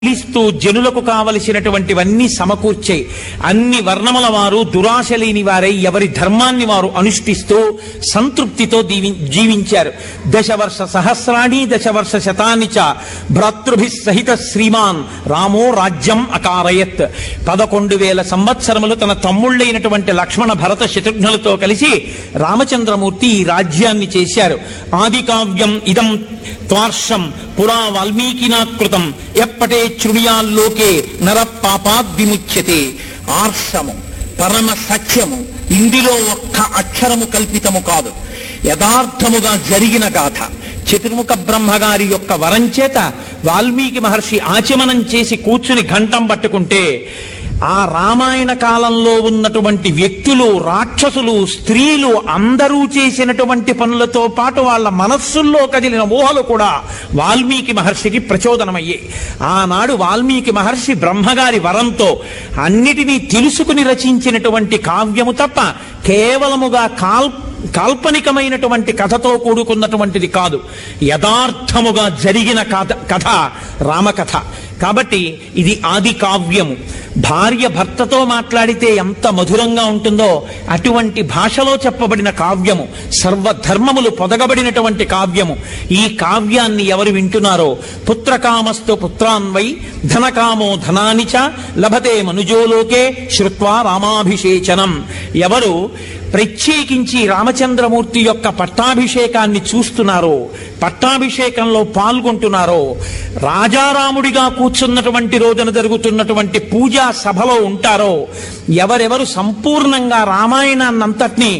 ఇస్తూ జనులకు కావలసినటువంటివన్నీ సమకూర్చాయి అన్ని వర్ణముల వారు దురాశ లేని వారై ఎవరి ధర్మాన్ని వారు అనుష్ఠిస్తూ సంతృప్తితో దీవి జీవించారు దశవర్ష సహస్రాణి దశవర్ష శతాని చ భ్రాతృభి సహిత శ్రీమాన్ రామో రాజ్యం అకారయత్ పదకొండు వేల సంవత్సరములు తన తమ్ముళ్ళైనటువంటి లక్ష్మణ భరత శత్రుఘ్నులతో కలిసి రామచంద్రమూర్తి ఈ రాజ్యాన్ని చేశారు ఆది కావ్యం ఇదం త్వార్షం పురా వాల్మీకినా కృతం ఎప్పటే శృణుయాల్లోకే నర పాపాద్ విముచ్యతే ఆర్షము పరమ సత్యము ఇందులో ఒక్క అక్షరము కల్పితము కాదు యథార్థముగా జరిగిన గాథ చతుర్ముఖ బ్రహ్మగారి యొక్క వరం చేత వాల్మీకి మహర్షి ఆచమనం చేసి కూర్చుని ఘంటం పట్టుకుంటే ఆ రామాయణ కాలంలో ఉన్నటువంటి వ్యక్తులు రాక్షసులు స్త్రీలు అందరూ చేసినటువంటి పనులతో పాటు వాళ్ళ మనస్సుల్లో కదిలిన ఊహలు కూడా వాల్మీకి మహర్షికి ప్రచోదనమయ్యాయి ఆనాడు వాల్మీకి మహర్షి బ్రహ్మగారి వరంతో అన్నిటినీ తెలుసుకుని రచించినటువంటి కావ్యము తప్ప కేవలముగా కాల్ కాల్పనికమైనటువంటి కథతో కూడుకున్నటువంటిది కాదు యథార్థముగా జరిగిన కథ కథ రామకథ కాబట్టి ఇది ఆది కావ్యము భార్య భర్తతో మాట్లాడితే ఎంత మధురంగా ఉంటుందో అటువంటి భాషలో చెప్పబడిన కావ్యము సర్వధర్మములు పొదగబడినటువంటి కావ్యము ఈ కావ్యాన్ని ఎవరు వింటున్నారో పుత్రకామస్తు పుత్రాన్వై ధనకామో ధనాని చ లభతే మనుజోలోకే శ్రుత్వా రామాభిషేచనం ఎవరు ప్రత్యేకించి రామచంద్రమూర్తి యొక్క పట్టాభిషేకాన్ని చూస్తున్నారో పట్టాభిషేకంలో పాల్గొంటున్నారో రాజారాముడిగా కూర్చున్నటువంటి రోజున జరుగుతున్నటువంటి పూజా సభలో ఉంటారో ఎవరెవరు సంపూర్ణంగా రామాయణాన్నంతటినీ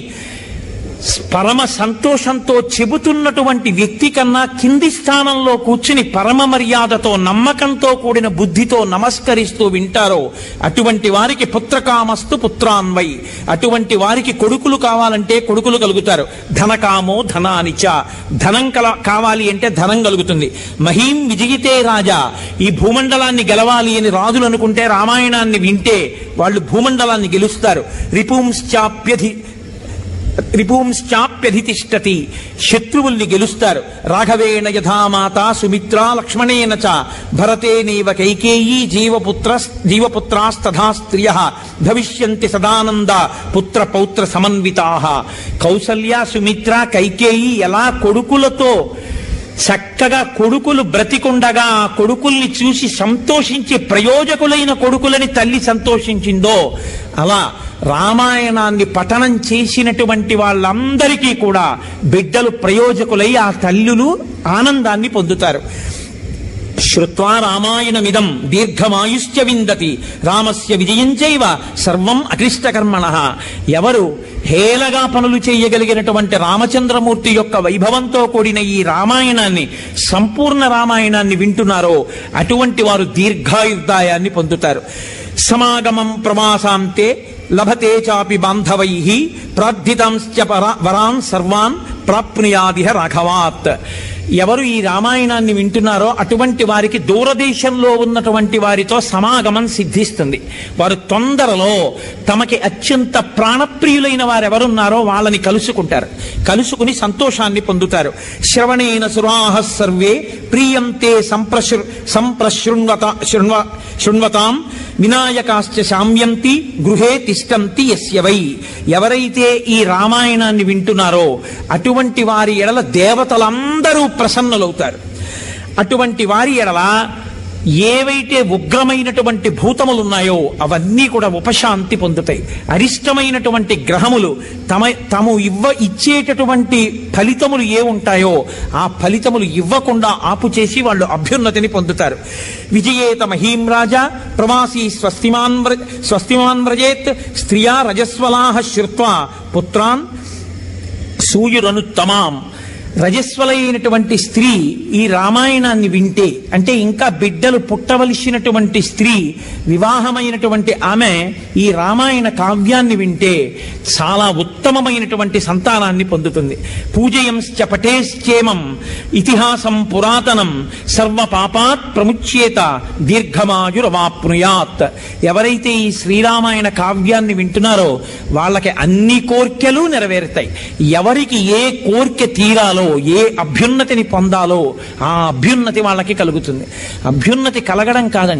పరమ సంతోషంతో చెబుతున్నటువంటి వ్యక్తి కన్నా కింది స్థానంలో కూర్చుని పరమ మర్యాదతో నమ్మకంతో కూడిన బుద్ధితో నమస్కరిస్తూ వింటారో అటువంటి వారికి పుత్రకామస్తు పుత్రాన్వై అటువంటి వారికి కొడుకులు కావాలంటే కొడుకులు కలుగుతారు ధనకామో ధనానిచ ధనం కల కావాలి అంటే ధనం కలుగుతుంది మహీం విజయితే రాజా ఈ భూమండలాన్ని గెలవాలి అని రాజులు అనుకుంటే రామాయణాన్ని వింటే వాళ్ళు భూమండలాన్ని గెలుస్తారు రిపుంశ్చాప్యధి రిపుంశ్చాప్యధితిష్టతి శత్రువుల్ని గెలుస్తారు రాఘవేణ యథామాత సుమిత్రా లక్ష్మణేన చ భరతేనేవ కైకేయీ జీవపుత్ర జీవపుత్రాస్తథా స్త్రియ భవిష్యంతి సదానంద పుత్ర పౌత్ర సమన్వితా కౌసల్య సుమిత్ర కైకేయి ఎలా కొడుకులతో చక్కగా కొడుకులు బ్రతికుండగా ఆ కొడుకుల్ని చూసి సంతోషించి ప్రయోజకులైన కొడుకులని తల్లి సంతోషించిందో అలా రామాయణాన్ని పఠనం చేసినటువంటి వాళ్ళందరికీ కూడా బిడ్డలు ప్రయోజకులై ఆ తల్లులు ఆనందాన్ని పొందుతారు శ్రుత్వా రామాయణమిదం దీర్ఘమాయుశ్చ విందతి రామస్య విజయం చైవ సర్వం అక్లిష్టకర్మణ ఎవరు హేళగా పనులు చేయగలిగినటువంటి రామచంద్రమూర్తి యొక్క వైభవంతో కూడిన ఈ రామాయణాన్ని సంపూర్ణ రామాయణాన్ని వింటున్నారో అటువంటి వారు దీర్ఘాయుర్దాయాన్ని పొందుతారు సమాగమం ప్రవాసాంతే లభతే చాపి బాంధవై ప్రార్థితాంశ్చ పరా- వరాన్ సర్వాన్ ప్రాప్నుయాదిహ రాఘవాత్ ఎవరు ఈ రామాయణాన్ని వింటున్నారో అటువంటి వారికి దూరదేశంలో ఉన్నటువంటి వారితో సమాగమం సిద్ధిస్తుంది వారు తొందరలో తమకి అత్యంత ప్రాణప్రియులైన వారెవరున్నారో వాళ్ళని కలుసుకుంటారు కలుసుకుని సంతోషాన్ని పొందుతారు శ్రవణేన సురాహ సర్వే ప్రియంతే సంప్రశృ సంప్రశృణ్వత శృణ్వ శృణ్వతాం వినాయకాశ్చ శామ్యంతి గృహే తిష్టంతి యస్య వై ఎవరైతే ఈ రామాయణాన్ని వింటున్నారో అటువంటి వారి ఎడల దేవతలందరూ ప్రసన్నులవుతారు అటువంటి వారి ఎడల ఏవైతే ఉగ్రమైనటువంటి భూతములు ఉన్నాయో అవన్నీ కూడా ఉపశాంతి పొందుతాయి అరిష్టమైనటువంటి గ్రహములు తమ తాము ఇవ్వ ఇచ్చేటటువంటి ఫలితములు ఏ ఉంటాయో ఆ ఫలితములు ఇవ్వకుండా ఆపు చేసి వాళ్ళు అభ్యున్నతిని పొందుతారు విజయేత మహీం రాజా ప్రవాసీ స్వస్తిమాన్ వ్ర- స్వస్తిమాన్ వ్రజేత్ స్త్రియా రజస్వలాహ శ్రుత్వా పుత్రాన్ సూయురనుత్తమాం రజస్వలైనటువంటి స్త్రీ ఈ రామాయణాన్ని వింటే అంటే ఇంకా బిడ్డలు పుట్టవలసినటువంటి స్త్రీ వివాహమైనటువంటి ఆమె ఈ రామాయణ కావ్యాన్ని వింటే చాలా ఉత్తమమైనటువంటి సంతానాన్ని పొందుతుంది పూజయంశ్చ పటేశ్చేమం ఇతిహాసం పురాతనం సర్వ పాపాత్ ప్రముచ్యేత దీర్ఘమాయురవాప్నుయాత్ ఎవరైతే ఈ శ్రీరామాయణ కావ్యాన్ని వింటున్నారో వాళ్ళకి అన్ని కోర్కెలు నెరవేరుతాయి ఎవరికి ఏ కోర్కె తీరాలో ఎదగాలో ఏ అభ్యున్నతిని పొందాలో ఆ అభ్యున్నతి వాళ్ళకి కలుగుతుంది అభ్యున్నతి కలగడం కాదండి